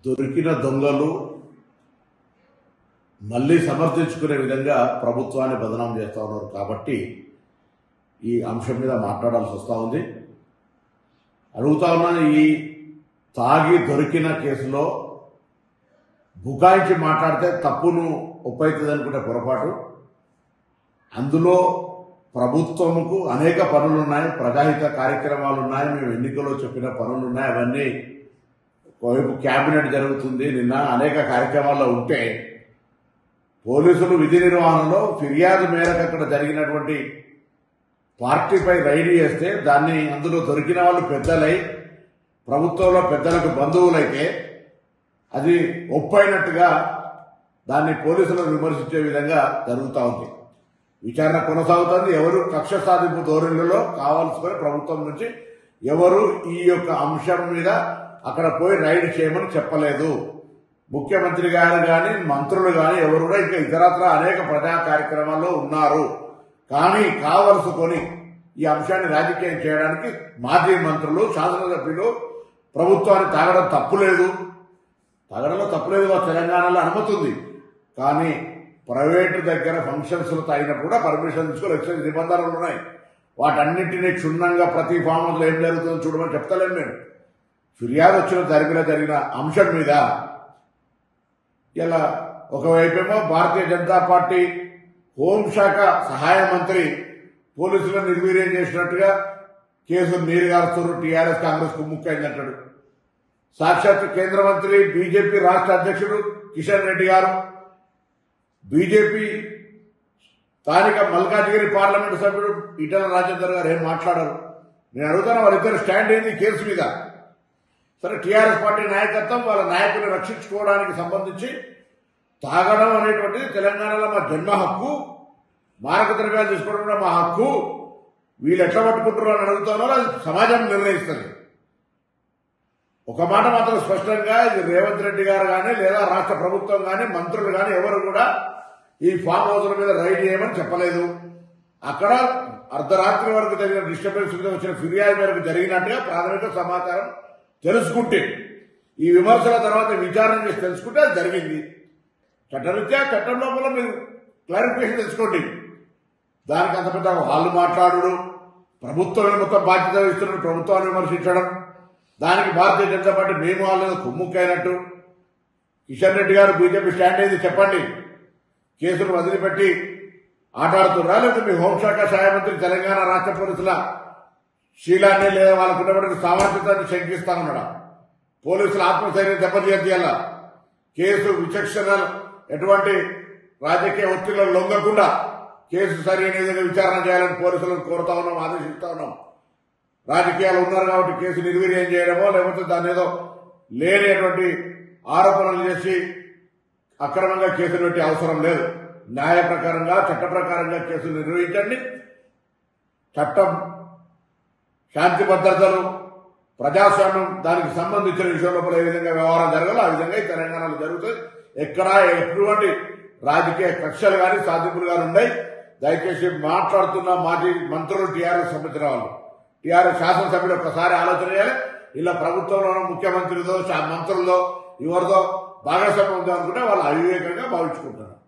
దొరికిన దొంగలు మళ్ళీ సమర్థించుకునే విధంగా ప్రభుత్వాన్ని బదనాం చేస్తూ ఉన్నారు కాబట్టి ఈ అంశం మీద మాట్లాడాల్సి వస్తూ ఉంది అడుగుతా ఉన్నాను ఈ తాగి దొరికిన కేసులో బుకాయించి మాట్లాడితే తప్పును ఒప్పైతుంది అనుకునే పొరపాటు అందులో ప్రభుత్వముకు అనేక పనులు ఉన్నాయి ప్రజాహిత కార్యక్రమాలు ఉన్నాయి మేము ఎన్నికల్లో చెప్పిన పనులు ఉన్నాయి అవన్నీ ఒకవైపు క్యాబినెట్ జరుగుతుంది నిన్న అనేక కార్యక్రమాల్లో ఉంటే పోలీసులు విధి నిర్వహణలో ఫిర్యాదు మేరకు అక్కడ జరిగినటువంటి పార్టీపై రైడ్ చేస్తే దాన్ని అందులో దొరికిన వాళ్ళు పెద్దలై ప్రభుత్వంలో పెద్దలకు బంధువులైతే అది ఒప్పైనట్టుగా దాన్ని పోలీసులను విమర్శించే విధంగా జరుగుతూ ఉంది విచారణ కొనసాగుతుంది ఎవరు కక్ష సాధింపు ధోరణిలో కావాల్సుకొని ప్రభుత్వం నుంచి ఎవరు ఈ యొక్క అంశం మీద అక్కడ పోయి రైడ్ చేయమని చెప్పలేదు ముఖ్యమంత్రి గారు కానీ మంత్రులు కానీ ఎవరు కూడా ఇంకా ఇతరత్ర అనేక ప్రజా కార్యక్రమాల్లో ఉన్నారు కానీ కావలసుకొని ఈ అంశాన్ని రాజకీయం చేయడానికి మాజీ మంత్రులు శాసనసభ్యులు ప్రభుత్వాన్ని తాగడం తప్పులేదు తాగడంలో తప్పులేదు మా తెలంగాణలో అనుమతి ఉంది కానీ ప్రైవేటు దగ్గర ఫంక్షన్స్ తాగినప్పుడు కూడా పర్మిషన్ తీసుకొని వచ్చే నిబంధనలు ఉన్నాయి వాటన్నింటినీ క్షుణ్ణంగా ప్రతి ఫామ్లో ఏం జరుగుతుందో చూడమని చెప్తలేము మేము ఫిర్యాదు వచ్చిన జరిగిన జరిగిన అంశం మీద ఇలా ఒకవైపేమో భారతీయ జనతా పార్టీ హోంశాఖ సహాయ మంత్రి పోలీసులను నిర్వీర్యం చేసినట్టుగా కేసులు నీరుగారుస్తున్నారు టీఆర్ఎస్ కాంగ్రెస్ కుమ్ముక్కైందంటాడు సాక్షాత్ కేంద్ర మంత్రి బీజేపీ రాష్ట్ర అధ్యక్షుడు కిషన్ రెడ్డి గారు బీజేపీ స్థానిక మల్కాజ్గిరి పార్లమెంటు సభ్యుడు ఈటల రాజేందర్ గారు ఏం మాట్లాడారు నేను అడుగుతాను వాళ్ళిద్దరు స్టాండ్ ఏంది ఈ కేసు మీద సరే టీఆర్ఎస్ పార్టీ నాయకత్వం వాళ్ళ నాయకులను రక్షించుకోవడానికి సంబంధించి తాగడం అనేటువంటిది తెలంగాణలో మా జన్మ హక్కు మారక ద్రవ్యాలు తీసుకోవడం కూడా మా హక్కు వీళ్ళు ఎట్లా పట్టుకుంటారో అని అడుగుతానో అది సమాజం నిర్ణయిస్తుంది ఒక మాట మాత్రం స్పష్టంగా ఇది రేవంత్ రెడ్డి గారు కానీ లేదా రాష్ట్ర ప్రభుత్వం కానీ మంత్రులు కానీ ఎవరు కూడా ఈ ఫామ్ హౌస్ల మీద రైడ్ చేయమని చెప్పలేదు అక్కడ అర్ధరాత్రి వరకు జరిగిన డిస్టర్బెన్స్ మీద వచ్చిన ఫిర్యాదు మేరకు జరిగినట్టుగా ప్రాథమిక సమాచారం తెలుసుకుంటే ఈ విమర్శల తర్వాత విచారణ చేసి తెలుసుకుంటే అది జరిగింది చట్టరీత్యా చట్టం లోపల మీరు క్లారిఫికేషన్ తెచ్చుకోండి దానికి అంత పెద్ద వాళ్ళు మాట్లాడు ప్రభుత్వమే మొత్తం బాధ్యత వహిస్తున్న ప్రభుత్వాన్ని విమర్శించడం దానికి భారతీయ జనతా పార్టీ మేము వాళ్ళని కుమ్ముక్కైనట్టు కిషన్ రెడ్డి గారు బీజేపీ స్టాండ్ అయింది చెప్పండి కేసులు వదిలిపెట్టి ఆటాడుతున్నా లేకపోతే మీ హోంశాఖ సహాయ మంత్రి తెలంగాణ రాష్ట్ర పోలీసుల శీలాన్ని లేదా వాళ్ళకు ఉన్నటువంటి సామర్థ్యతని శంకిస్తా ఉన్నాడా పోలీసుల ఆత్మస్థైర్యం దెబ్బతీయాల కేసు విచక్షణ ఎటువంటి రాజకీయ ఒత్తిళ్లను లొంగకుండా కేసు సరైన విధంగా విచారణ చేయాలని పోలీసులను కోరుతా ఉన్నాం ఆదేశిస్తా ఉన్నాం రాజకీయాలు ఉన్నారు కాబట్టి కేసు నిర్వీర్యం చేయడమో లేకపోతే దాని ఏదో లేనటువంటి ఆరోపణలు చేసి అక్రమంగా కేసులు పెట్టే అవసరం లేదు న్యాయ ప్రకారంగా చట్ట ప్రకారంగా కేసులు నిర్వహించండి చట్టం శాంతి భద్రతలు ప్రజాస్వామ్యం దానికి సంబంధించిన విషయం లోపల ఏ విధంగా వ్యవహారం జరగాలో ఆ విధంగా ఈ తెలంగాణలో జరుగుతుంది ఎక్కడా ఎటువంటి రాజకీయ కక్షలు కానీ సాధింపులు కానీ ఉన్నాయి దయచేసి మాట్లాడుతున్న మాజీ మంత్రులు టీఆర్ఎస్ సంబంధించిన వాళ్ళు టీఆర్ఎస్ శాసనసభ్యులు ఒక్కసారి ఆలోచన చేయాలి ఇలా ప్రభుత్వంలో ముఖ్యమంత్రితో శా- మంత్రులతో ఎవరితో భాగస్వామ్యం ఉందో అనుకుంటే వాళ్ళు అవివేకంగా భావించుకుంటున్నారు